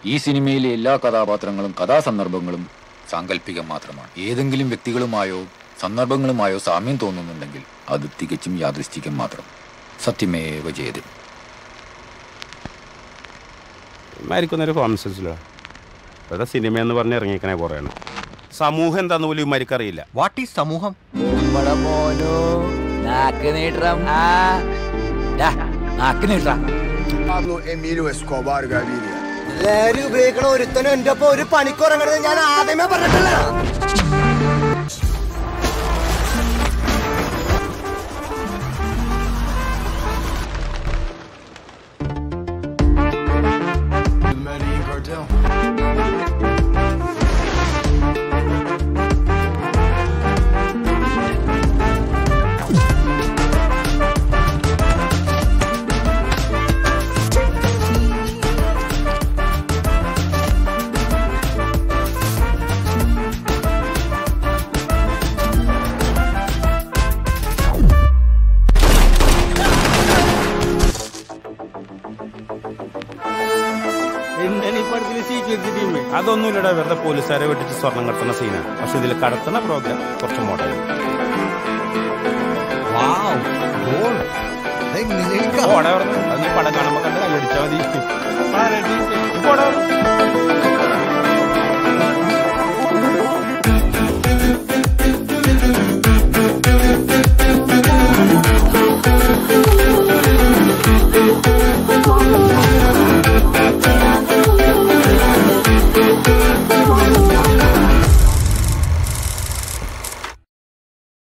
ഈ സിനിമയിലെ എല്ലാ കഥാപാത്രങ്ങളും കഥാസന്ദർഭങ്ങളും സാങ്കല്പികം മാത്രമാണ് ഏതെങ്കിലും വ്യക്തികളുമായോ സന്ദർഭങ്ങളുമായോ സാമ്യം തോന്നുന്നുണ്ടെങ്കിൽ അത് തികച്ചും യാദൃശ്ചികം മാത്രം സത്യമേവ ജയതേ ഇമാരിക്കൊന്നൊരു കോൺസെൻസിലോ ഇപ്പോഴത്തെ സിനിമ എന്ന് പറഞ്ഞ് ഇറങ്ങിക്കണേ കുറേയാണ് സമൂഹം എന്താന്ന് പോലും ഇമാർക്ക് അറിയില്ല വാട്ട് ഈസ് സമൂഹം മോനോ നാക്ക് നീട്ടം ആ ദാ, നാക്ക് നീട്ടാ Pablo Emilio Escobar Gaviria. എല്ലാരും ഉപയോഗിക്കണ ഒരുത്തനും എന്റെ ഒപ്പം ഒരു പണിക്കുറങ്ങണത് ഞാൻ ആദ്യമേ പറഞ്ഞിട്ടില്ല The Medellin cartel. അതൊന്നുമില്ലടാ വെറുതെ പോലീസുകാരെ വെട്ടിച്ച് സ്വർണം കടത്തുന്ന സീനാണ് പക്ഷെ ഇതിൽ കടത്തുന്ന പ്രോഗ്രാം കുറച്ച് മോഡൽ ഓടെ പറഞ്ഞു അത് നീ പടം കാണുമ്പോൾ കണ്ട് കല്ലടിച്ചാൽ മതി